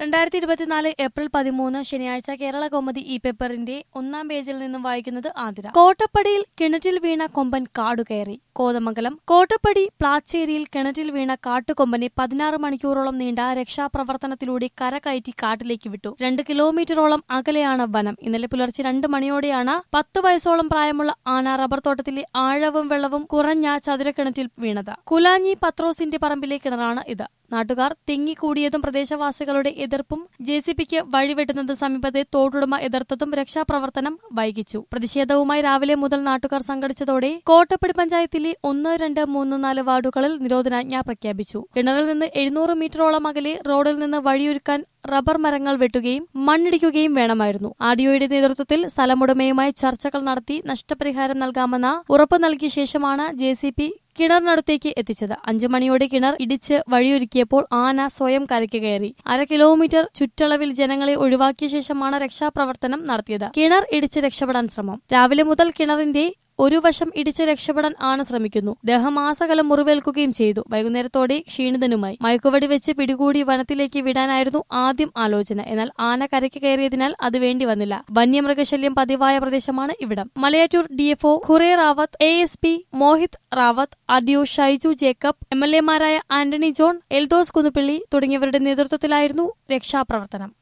രണ്ടായിരത്തി ഇരുപത്തിനാല് ഏപ്രിൽ പതിമൂന്ന് ശനിയാഴ്ച കേരള കൗമുദി ഈ പേപ്പറിന്റെ ഒന്നാം പേജിൽ നിന്നും വായിക്കുന്നത് ആതിര കോട്ടപ്പടിയിൽ കിണറ്റിൽ വീണ കൊമ്പൻ കാടുകയറി കോതമംഗലം കോട്ടപ്പടി പ്ലാച്ചേരിയിൽ കിണറ്റിൽ വീണ കാട്ടുകൊമ്പനെ പതിനാറ് മണിക്കൂറോളം നീണ്ട രക്ഷാപ്രവർത്തനത്തിലൂടെ കരകയറ്റി കാട്ടിലേക്ക് വിട്ടു രണ്ട് കിലോമീറ്ററോളം അകലെയാണ് വനം ഇന്നലെ പുലർച്ചെ രണ്ട് മണിയോടെയാണ് പത്ത് വയസ്സോളം പ്രായമുള്ള ആന റബ്ബർ തോട്ടത്തിലെ ആഴവും വെള്ളവും കുറഞ്ഞ ചതുരക്കിണറ്റിൽ വീണത് കുലാഞ്ഞി പത്രോസിന്റെ പറമ്പിലെ കിണറാണ് ഇത് നാട്ടുകാർ തിങ്ങിക്കൂടിയതും പ്രദേശവാസികളുടെ എതിർപ്പും ജെ സി പിക്ക് വഴിവെട്ടുന്നത് സമീപത്തെ തോട്ടുടമ എതിർത്തതും രക്ഷാപ്രവർത്തനം വൈകിച്ചു പ്രതിഷേധവുമായി രാവിലെ മുതൽ നാട്ടുകാർ സംഘടിച്ചതോടെ കോട്ടപ്പടി പഞ്ചായത്തിലെ ഒന്ന് രണ്ട് മൂന്ന് നാല് വാർഡുകളിൽ നിരോധനാജ്ഞ പ്രഖ്യാപിച്ചു കിണറിൽ നിന്ന് എഴുന്നൂറ് മീറ്ററോളം അകലെ റോഡിൽ നിന്ന് വഴിയൊരുക്കാൻ റബ്ബർ മരങ്ങൾ വെട്ടുകയും മണ്ണിടിക്കുകയും വേണമായിരുന്നു ആഡിയോയുടെ നേതൃത്വത്തിൽ സ്ഥലമുടമയുമായി ചർച്ചകൾ നടത്തി നഷ്ടപരിഹാരം നൽകാമെന്ന ഉറപ്പ് നൽകിയ ശേഷമാണ് ജെ സി പി കിണറിനടുത്തേക്ക് എത്തിച്ചത് അഞ്ചു മണിയോടെ കിണർ ഇടിച്ച് വഴിയൊരുക്കിയപ്പോൾ ആന സ്വയം കരയ്ക്ക് കയറി അര കിലോമീറ്റർ ചുറ്റളവിൽ ജനങ്ങളെ ഒഴിവാക്കിയ ശേഷമാണ് രക്ഷാപ്രവർത്തനം നടത്തിയത് കിണർ ഇടിച്ച് രക്ഷപ്പെടാൻ ശ്രമം രാവിലെ മുതൽ കിണറിന്റെ ഒരു വശം ഇടിച്ച് രക്ഷപ്പെടാൻ ആന ശ്രമിക്കുന്നു ദേഹമാസകലം മുറിവേൽക്കുകയും ചെയ്തു വൈകുന്നേരത്തോടെ ക്ഷീണിതനുമായി മയക്കുവടി വെച്ച് പിടികൂടി വനത്തിലേക്ക് വിടാനായിരുന്നു ആദ്യം ആലോചന എന്നാൽ ആന കരയ്ക്ക് കയറിയതിനാൽ അത് വേണ്ടി വന്നില്ല വന്യമൃഗശല്യം പതിവായ പ്രദേശമാണ് ഇവിടം മലയാറ്റൂർ ഡിഎഫ്ഒ ഖുറേ Rawat A S P Mohit Rawat അഡിയോ ഷൈജു ജേക്കബ് എം എൽ എമാരായ ആന്റണി ജോൺ എൽദോസ് കുന്നുപിള്ളി തുടങ്ങിയവരുടെ നേതൃത്വത്തിലായിരുന്നു രക്ഷാപ്രവർത്തനം